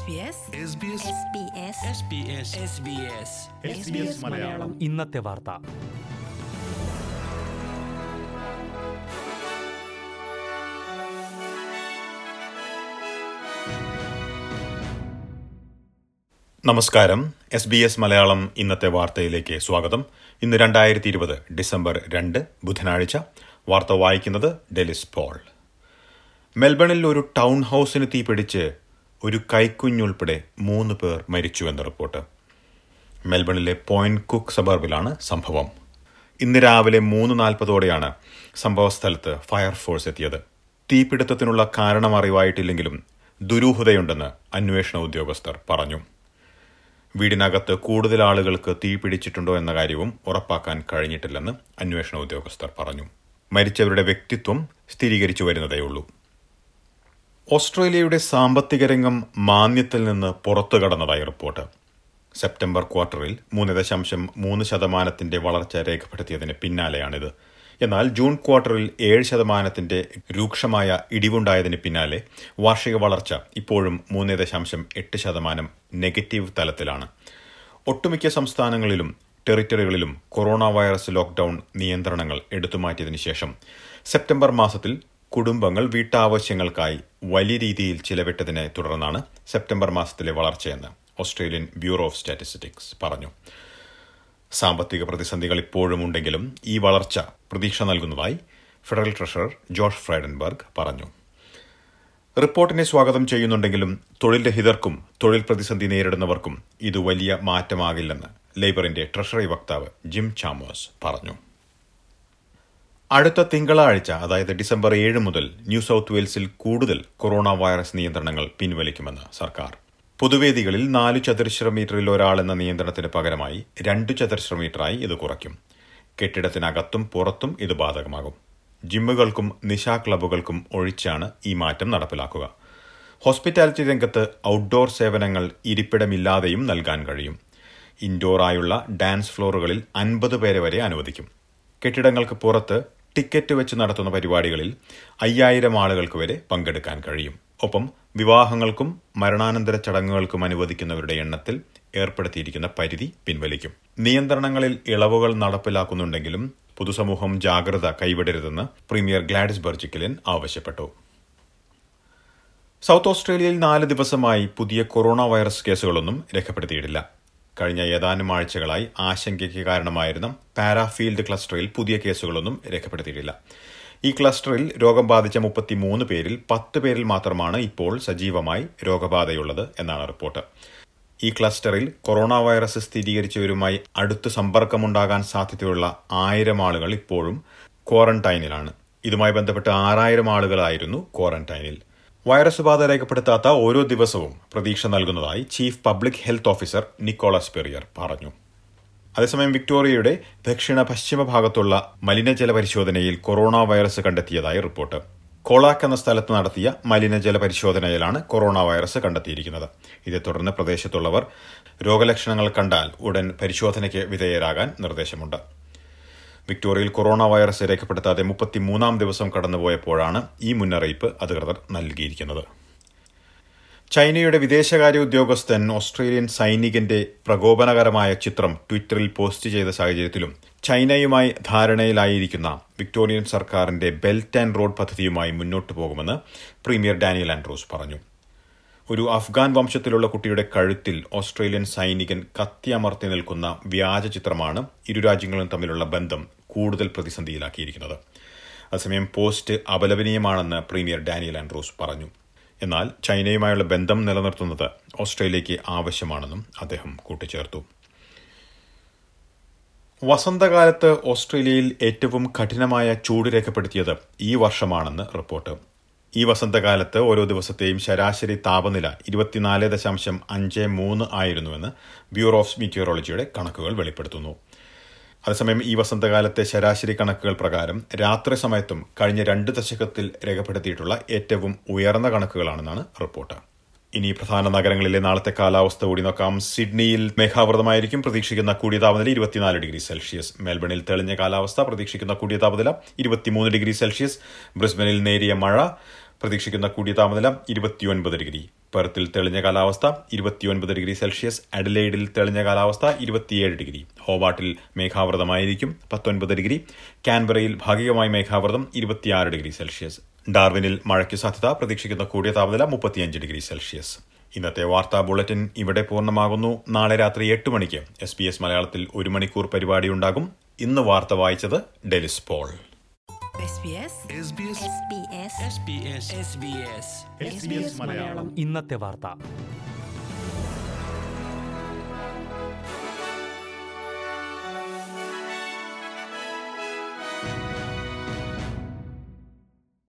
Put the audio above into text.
മലയാളം ഇന്നത്തെ വാർത്ത നമസ്കാരം എസ് ബി എസ് മലയാളം ഇന്നത്തെ വാർത്തയിലേക്ക് സ്വാഗതം ഇന്ന് രണ്ടായിരത്തി ഇരുപത് ഡിസംബർ രണ്ട് ബുധനാഴ്ച വാർത്ത വായിക്കുന്നത് ഡെലിസ് പോൾ മെൽബണിൽ ഒരു ടൗൺ ഹൌസിന് തീപിടിച്ച് ഒരു കൈക്കുഞ്ഞുൾപ്പെടെ മൂന്ന് പേർ മരിച്ചുവെന്ന് റിപ്പോർട്ട് മെൽബണിലെ പോയിന്റ് കുക്ക് സബർബിലാണ് സംഭവം ഇന്ന് രാവിലെ മൂന്ന് നാൽപ്പതോടെയാണ് സംഭവസ്ഥലത്ത് ഫയർഫോഴ്സ് എത്തിയത് തീപിടുത്തത്തിനുള്ള കാരണം അറിവായിട്ടില്ലെങ്കിലും ദുരൂഹതയുണ്ടെന്ന് അന്വേഷണ ഉദ്യോഗസ്ഥർ പറഞ്ഞു വീടിനകത്ത് കൂടുതൽ ആളുകൾക്ക് തീ പിടിച്ചിട്ടുണ്ടോ എന്ന കാര്യവും ഉറപ്പാക്കാൻ കഴിഞ്ഞിട്ടില്ലെന്ന് അന്വേഷണ ഉദ്യോഗസ്ഥർ പറഞ്ഞു മരിച്ചവരുടെ വ്യക്തിത്വം സ്ഥിരീകരിച്ചു വരുന്നതേയുള്ളൂ ഓസ്ട്രേലിയയുടെ സാമ്പത്തിക രംഗം മാന്ദ്യത്തിൽ നിന്ന് പുറത്തു കടന്നതായി റിപ്പോർട്ട് സെപ്റ്റംബർ ക്വാർട്ടറിൽ മൂന്ന് ദശാംശം മൂന്ന് ശതമാനത്തിന്റെ വളർച്ച രേഖപ്പെടുത്തിയതിന് പിന്നാലെയാണിത് എന്നാൽ ജൂൺ ക്വാർട്ടറിൽ ഏഴ് ശതമാനത്തിന്റെ രൂക്ഷമായ ഇടിവുണ്ടായതിന് പിന്നാലെ വാർഷിക വളർച്ച ഇപ്പോഴും മൂന്ന് ദശാംശം എട്ട് ശതമാനം നെഗറ്റീവ് തലത്തിലാണ് ഒട്ടുമിക്ക സംസ്ഥാനങ്ങളിലും ടെറിറ്ററികളിലും കൊറോണ വൈറസ് ലോക്ഡൌൺ നിയന്ത്രണങ്ങൾ എടുത്തുമാറ്റിയതിനു ശേഷം സെപ്റ്റംബർ മാസത്തിൽ കുടുംബങ്ങൾ വീട്ടാവശ്യങ്ങൾക്കായി വലിയ രീതിയിൽ ചിലവിട്ടതിനെ തുടർന്നാണ് സെപ്റ്റംബർ മാസത്തിലെ വളർച്ചയെന്ന് ഓസ്ട്രേലിയൻ ബ്യൂറോ ഓഫ് സ്റ്റാറ്റിസ്റ്റിക്സ് പറഞ്ഞു സാമ്പത്തിക പ്രതിസന്ധികൾ ഇപ്പോഴും ഉണ്ടെങ്കിലും ഈ വളർച്ച പ്രതീക്ഷ നൽകുന്നതായി ഫെഡറൽ ട്രഷറർ ജോഷ് ഫ്രൈഡൻബർഗ് പറഞ്ഞു റിപ്പോർട്ടിനെ സ്വാഗതം ചെയ്യുന്നുണ്ടെങ്കിലും തൊഴിൽ രഹിതർക്കും തൊഴിൽ പ്രതിസന്ധി നേരിടുന്നവർക്കും ഇത് വലിയ മാറ്റമാകില്ലെന്ന് ലേബറിന്റെ ട്രഷറി വക്താവ് ജിം ചാമോസ് പറഞ്ഞു അടുത്ത തിങ്കളാഴ്ച അതായത് ഡിസംബർ ഏഴ് മുതൽ ന്യൂ സൌത്ത് വെയിൽസിൽ കൂടുതൽ കൊറോണ വൈറസ് നിയന്ത്രണങ്ങൾ പിൻവലിക്കുമെന്ന് സർക്കാർ പൊതുവേദികളിൽ നാല് ചതുരശ്ര മീറ്ററിൽ ഒരാൾ എന്ന നിയന്ത്രണത്തിന് പകരമായി രണ്ട് ചതുരശ്ര മീറ്ററായി ഇത് കുറയ്ക്കും കെട്ടിടത്തിനകത്തും പുറത്തും ഇത് ബാധകമാകും ജിമ്മുകൾക്കും നിശാ ക്ലബ്ബുകൾക്കും ഒഴിച്ചാണ് ഈ മാറ്റം നടപ്പിലാക്കുക ഹോസ്പിറ്റാലിറ്റി രംഗത്ത് ഔട്ട്ഡോർ സേവനങ്ങൾ ഇരിപ്പിടമില്ലാതെയും നൽകാൻ കഴിയും ഇൻഡോറായുള്ള ഡാൻസ് ഫ്ലോറുകളിൽ അൻപത് പേരെ വരെ അനുവദിക്കും കെട്ടിടങ്ങൾക്ക് പുറത്ത് ടിക്കറ്റ് വെച്ച് നടത്തുന്ന പരിപാടികളിൽ അയ്യായിരം ആളുകൾക്ക് വരെ പങ്കെടുക്കാൻ കഴിയും ഒപ്പം വിവാഹങ്ങൾക്കും മരണാനന്തര ചടങ്ങുകൾക്കും അനുവദിക്കുന്നവരുടെ എണ്ണത്തിൽ ഏർപ്പെടുത്തിയിരിക്കുന്ന പരിധി പിൻവലിക്കും നിയന്ത്രണങ്ങളിൽ ഇളവുകൾ നടപ്പിലാക്കുന്നുണ്ടെങ്കിലും പൊതുസമൂഹം ജാഗ്രത കൈവിടരുതെന്ന് പ്രീമിയർ ഗ്ലാഡിസ് ബെർജിക്കലിൻ ആവശ്യപ്പെട്ടു സൗത്ത് ഓസ്ട്രേലിയയിൽ നാല് ദിവസമായി പുതിയ കൊറോണ വൈറസ് കേസുകളൊന്നും രേഖപ്പെടുത്തിയിട്ടില്ല കഴിഞ്ഞ ഏതാനും ആഴ്ചകളായി ആശങ്കയ്ക്ക് കാരണമായിരുന്ന പാരാഫീൽഡ് ക്ലസ്റ്ററിൽ പുതിയ കേസുകളൊന്നും രേഖപ്പെടുത്തിയിട്ടില്ല ഈ ക്ലസ്റ്ററിൽ രോഗം ബാധിച്ച മുപ്പത്തിമൂന്ന് പേരിൽ പത്ത് പേരിൽ മാത്രമാണ് ഇപ്പോൾ സജീവമായി രോഗബാധയുള്ളത് എന്നാണ് റിപ്പോർട്ട് ഈ ക്ലസ്റ്ററിൽ കൊറോണ വൈറസ് സ്ഥിരീകരിച്ചവരുമായി അടുത്ത് സമ്പർക്കമുണ്ടാകാൻ സാധ്യതയുള്ള ആയിരം ആളുകൾ ഇപ്പോഴും ക്വാറന്റൈനിലാണ് ഇതുമായി ബന്ധപ്പെട്ട് ആറായിരം ആളുകളായിരുന്നു ക്വാറന്റൈനിൽ വൈറസ് ബാധ രേഖപ്പെടുത്താത്ത ഓരോ ദിവസവും പ്രതീക്ഷ നൽകുന്നതായി chief public health officer Nicholas Perrier പറഞ്ഞു അതേസമയം വിക്ടോറിയയുടെ ദക്ഷിണ പശ്ചിമ ഭാഗത്തുള്ള മലിനജല പരിശോധനയിൽ കൊറോണ വൈറസ് കണ്ടെത്തിയതായി റിപ്പോർട്ട് കോളാക്ക് എന്ന സ്ഥലത്ത് നടത്തിയ മലിനജല പരിശോധനയിലാണ് കൊറോണ വൈറസ് കണ്ടെത്തിയിരിക്കുന്നത് ഇതേ തുടർന്ന് പ്രദേശത്തുള്ളവർ രോഗലക്ഷണങ്ങൾ കണ്ടാൽ ഉടൻ പരിശോധനയ്ക്ക് വിധേയരാകാൻ നിർദ്ദേശമുണ്ട് വിക്ടോറിയയിൽ കൊറോണ വൈറസ് രേഖപ്പെടുത്താതെ മുപ്പത്തിമൂന്നാം ദിവസം കടന്നുപോയപ്പോഴാണ് ഈ മുന്നറിയിപ്പ് അധികൃതർ നൽകിയിരിക്കുന്നത് ചൈനയുടെ വിദേശകാര്യ ഉദ്യോഗസ്ഥൻ ഓസ്ട്രേലിയൻ സൈനികന്റെ പ്രകോപനകരമായ ചിത്രം ട്വിറ്ററിൽ പോസ്റ്റ് ചെയ്ത സാഹചര്യത്തിലും ചൈനയുമായി ധാരണയിലായിരിക്കുന്ന വിക്ടോറിയൻ സർക്കാരിന്റെ ബെൽറ്റ് ആൻഡ് റോഡ് പദ്ധതിയുമായി മുന്നോട്ടു പോകുമെന്ന് പ്രീമിയർ ഡാനിയൽ ആൻഡ്രൂസ് പറഞ്ഞു ഒരു അഫ്ഗാൻ വംശത്തിലുള്ള കുട്ടിയുടെ കഴുത്തിൽ ഓസ്ട്രേലിയൻ സൈനികൻ കത്തിയമർത്തി നിൽക്കുന്ന വ്യാജ ചിത്രമാണ് ഇരു രാജ്യങ്ങളും തമ്മിലുള്ള ബന്ധം കൂടുതൽ പ്രതിസന്ധിയിലാക്കിയിരിക്കുന്നത് അതേസമയം പോസ്റ്റ് അപലപനീയമാണെന്ന് പ്രീമിയർ ഡാനിയൽ ആൻഡ്രൂസ് പറഞ്ഞു എന്നാൽ ചൈനയുമായുള്ള ബന്ധം നിലനിർത്തുന്നത് ഓസ്ട്രേലിയയ്ക്ക് ആവശ്യമാണെന്നും അദ്ദേഹം കൂട്ടിച്ചേർത്തു വസന്തകാലത്ത് ഓസ്ട്രേലിയയിൽ ഏറ്റവും കഠിനമായ ചൂട് രേഖപ്പെടുത്തിയത് ഈ വർഷമാണെന്ന് റിപ്പോർട്ട് ഈ വസന്തകാലത്ത് ഓരോ ദിവസത്തെയും ശരാശരി താപനില ഇരുപത്തിനാല് ദശാംശം അഞ്ച് മൂന്ന് ആയിരുന്നുവെന്ന് ബ്യൂറോ ഓഫ് മീറ്റിയോറോളജിയുടെ കണക്കുകൾ വെളിപ്പെടുത്തുന്നു അതേസമയം ഈ വസന്തകാലത്തെ ശരാശരി കണക്കുകൾ പ്രകാരം രാത്രി സമയത്തും കഴിഞ്ഞ രണ്ട് ദശകത്തിൽ രേഖപ്പെടുത്തിയിട്ടുള്ള ഏറ്റവും ഉയർന്ന കണക്കുകളാണെന്നാണ് റിപ്പോർട്ട് ഇനി പ്രധാന നഗരങ്ങളിലെ നാളത്തെ കാലാവസ്ഥ കൂടി നോക്കാം സിഡ്നിയിൽ മേഘാവൃതമായിരിക്കും പ്രതീക്ഷിക്കുന്ന കൂടിയ താപനില ഇരുപത്തിനാല് ഡിഗ്രി സെൽഷ്യസ് മെൽബണിൽ തെളിഞ്ഞ കാലാവസ്ഥ പ്രതീക്ഷിക്കുന്ന കൂടിയ താപനില ഇരുപത്തിമൂന്ന് ഡിഗ്രി സെൽഷ്യസ് ബ്രിസ്ബനിൽ നേരിയ മഴ പ്രതീക്ഷിക്കുന്ന കൂടിയ താപനില ഇരുപത്തിയൊൻപത് ഡിഗ്രി പെർത്തിൽ തെളിഞ്ഞ കാലാവസ്ഥ ഇരുപത്തിയൊൻപത് ഡിഗ്രി സെൽഷ്യസ് അഡലൈഡിൽ തെളിഞ്ഞ കാലാവസ്ഥ ഇരുപത്തിയേഴ് ഡിഗ്രി ഹോബാട്ടിൽ മേഘാവൃതമായിരിക്കും പത്തൊൻപത് ഡിഗ്രി കാൻബറയിൽ ഭാഗികമായി മേഘാവൃതം ഇരുപത്തിയാറ് ഡിഗ്രി സെൽഷ്യസ് ഡാർവിനിൽ മഴയ്ക്ക് സാധ്യത പ്രതീക്ഷിക്കുന്ന കൂടിയ താപനില മുപ്പത്തിയഞ്ച് ഡിഗ്രി സെൽഷ്യസ് ഇന്നത്തെ വാർത്താ ബുള്ളറ്റിൻ ഇവിടെ പൂർണ്ണമാകുന്നു നാളെ രാത്രി എട്ട് മണിക്ക് എസ് ബി എസ് മലയാളത്തിൽ ഒരു മണിക്കൂർ പരിപാടിയുണ്ടാകും ഇന്ന് വാർത്ത വായിച്ചത് Delys Paul SBS SBS SBS SBS SBS SBS Malayalam ഇന്നത്തെ വാർത്ത